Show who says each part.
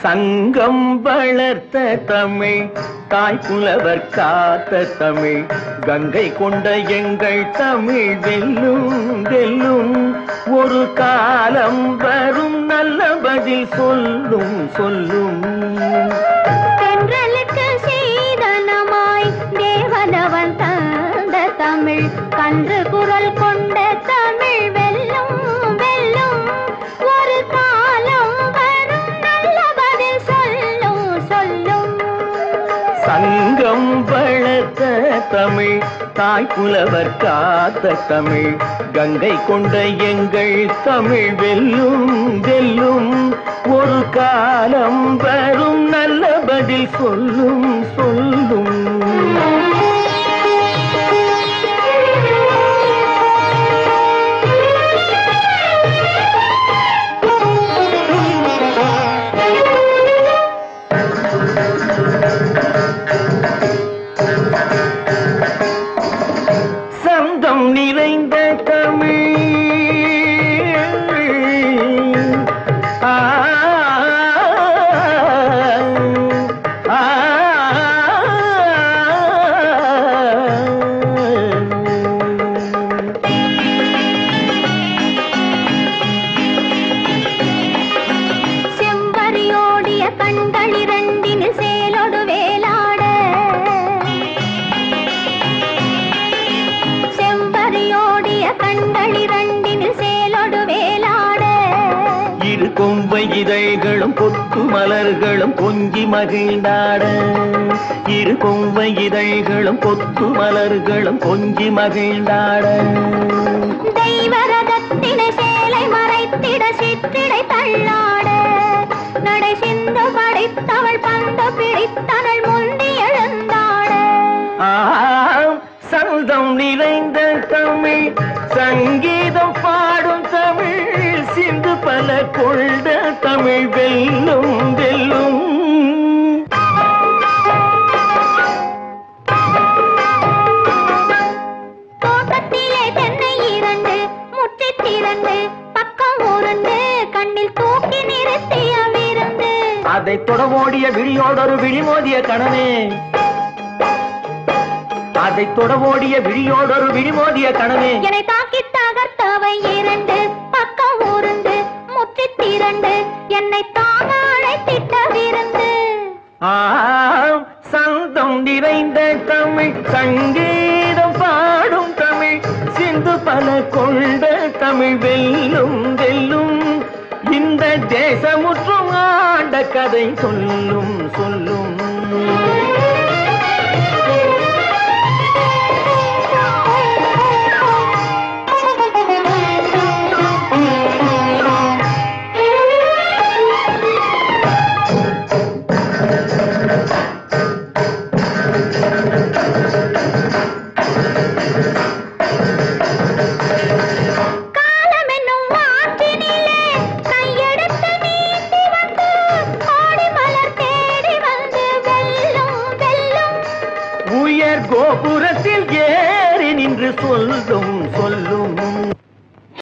Speaker 1: சங்கம் வளர்த்த தமிழ் தாய் புலவர் காத்த தமிழ் கங்கை கொண்ட எங்கள் தமிழ் வெல்லும் வெல்லும் ஒரு காலம் வரும் நல்ல பதில் சொல்லும் சொல்லும்
Speaker 2: தென்றலுக்கு சீதனமாய் தேவனவன் தந்த தமிழ் கன்று குரல் கொண்ட தமிழ் வெல்லும் வெல்லும் ஒரு காலம் வரும் நல்ல பதில் சொல்லும் சொல்லும்
Speaker 1: சங்கம் வளர்த்த தமிழ் தாய் புலவர் காத்த தமிழ் கங்கை கொண்ட எங்கள் தமிழ் வெல்லும் வெல்லும் ஒரு காலம் வரும் நல்ல பதில் சொல்லும் சொல்லும் சந்தம் நிறைந்த தமிழ் ஆ, ஆ,
Speaker 2: செம்பரியோடிய கண்களிரண்டினில் சேலொடு வேலாட செம்பரியோடிய கண்களிரண்டினில் சேலொடு வேலாட
Speaker 1: இரு கொம்பை இதழ்களும் கொத்து மலர்களும் கொஞ்சி மகிழ்ந்தாட இரு கொம்பை இதழ்களும் கொத்து மலர்களும் கொஞ்சி மகிழ்ந்தாட
Speaker 2: தெய்வரதத்தினை சேலை மறைத்திட சிற்றிடை தள்ளாட நடை சிந்து படைத்தவள் பந்து பிடித்தனள் முந்தி எழுந்தாட
Speaker 1: ஆம், சந்தம் நிறைந்த தமிழ் சங்கீதம் பாடும் தமிழ் சிந்து பல கொண்ட தமிழ் வெல்லும் வெல்லும்
Speaker 2: தோட்டத்திலே தென்னை இரண்டு முற்றி திறந்து பக்கம் உருண்டு கண்ணில் தூக்கி நிறுத்திய விருந்து
Speaker 1: அதை தொடவோடிய விழியோடொரு விழிமோதிய கணமே அதை தொடவோடிய விழியோடொரு விழிமோதிய கணமே
Speaker 2: என்னை தாக்கி தகர்த்தவை இரண்டு பக்கம் உருந்து முற்றி திரண்டு என்னை தாங்க அழைத்திட்ட விருந்து
Speaker 1: ஆம் சந்தம் நிறைந்த தமிழ் சங்கீதம் பாடும் தமிழ் சிந்து பல கொண்ட தமிழ் வெல்லும் வெல்லும் இந்த தேசமுற்றும் ஆண்ட கதை சொல்லும் சொல்லும்
Speaker 2: காலம் என்னும் ஆற்றினிலே கையெடுத்து நீட்டி வந்து கோடி மலர் தேடி வந்து வெல்லும் வெல்லும்
Speaker 1: உயர் கோபுர